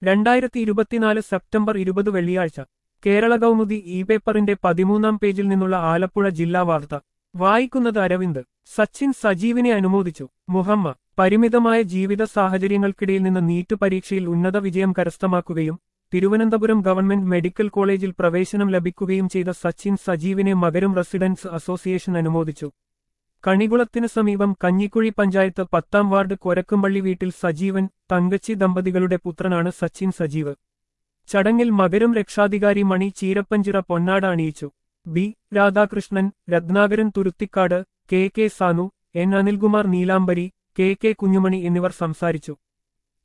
രണ്ടായിരത്തി ഇരുപത്തിനാല് സെപ്റ്റംബർ ഇരുപത് വെള്ളിയാഴ്ച കേരള കൗമുദി ഇ പേപ്പറിന്റെ പതിമൂന്നാം പേജിൽ നിന്നുള്ള ആലപ്പുഴ ജില്ലാ വാർത്ത വായിക്കുന്നത് അരവിന്ദ് സച്ചിൻ സജീവിനെ അനുമോദിച്ചു മുഹമ്മ പരിമിതമായ ജീവിത സാഹചര്യങ്ങൾക്കിടയിൽ നിന്ന് നീറ്റ് പരീക്ഷയിൽ ഉന്നത വിജയം കരസ്ഥമാക്കുകയും തിരുവനന്തപുരം ഗവൺമെന്റ് മെഡിക്കൽ കോളേജിൽ പ്രവേശനം ലഭിക്കുകയും ചെയ്ത സച്ചിൻ സജീവിനെ മകരം റെസിഡൻസ് അസോസിയേഷൻ അനുമോദിച്ചു കണികുളത്തിന് സമീപം കഞ്ഞിക്കുഴി പഞ്ചായത്ത് പത്താം വാർഡ് കൊരക്കുംപള്ളി വീട്ടിൽ സജീവൻ തങ്കച്ചി ദമ്പതികളുടെ പുത്രനാണ് സച്ചിൻ സജീവ് ചടങ്ങിൽ മകരം രക്ഷാധികാരി മണി ചീരപ്പഞ്ചിറ പൊന്നാട അണിയിച്ചു B Radhakrishnan Ratnakaran Thuruthikkad K K Sanu N Anilkumar Neelambari K K Kunjumani എന്നിവർ സംസാരിച്ചു